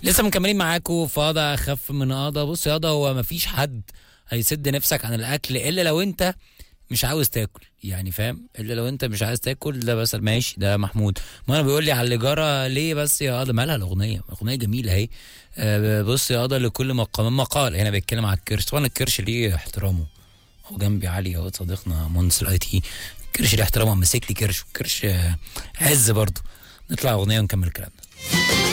لسه مكملين معاكم في قضا اخف من قضا بص يا قضا هو مفيش حد هيسد نفسك عن الاكل الا لو انت مش عاوز تاكل يعني فاهم الا لو انت مش عايز تاكل ده بس ماشي ده محمود ما انا بيقول لي على اللي جرى ليه بس يا قضا مالها الاغنيه اغنيه جميله اهي آه، بص يا قضا لكل مقام مقال هنا بيتكلم على الكرش طبعا الكرش ليه احترامه هو جنبي علي اهو صديقنا مهندس الاي تي كرش ليه احترامه مسك لي كرش كرش آه، عز برضه نطلع اغنيه ونكمل كلامنا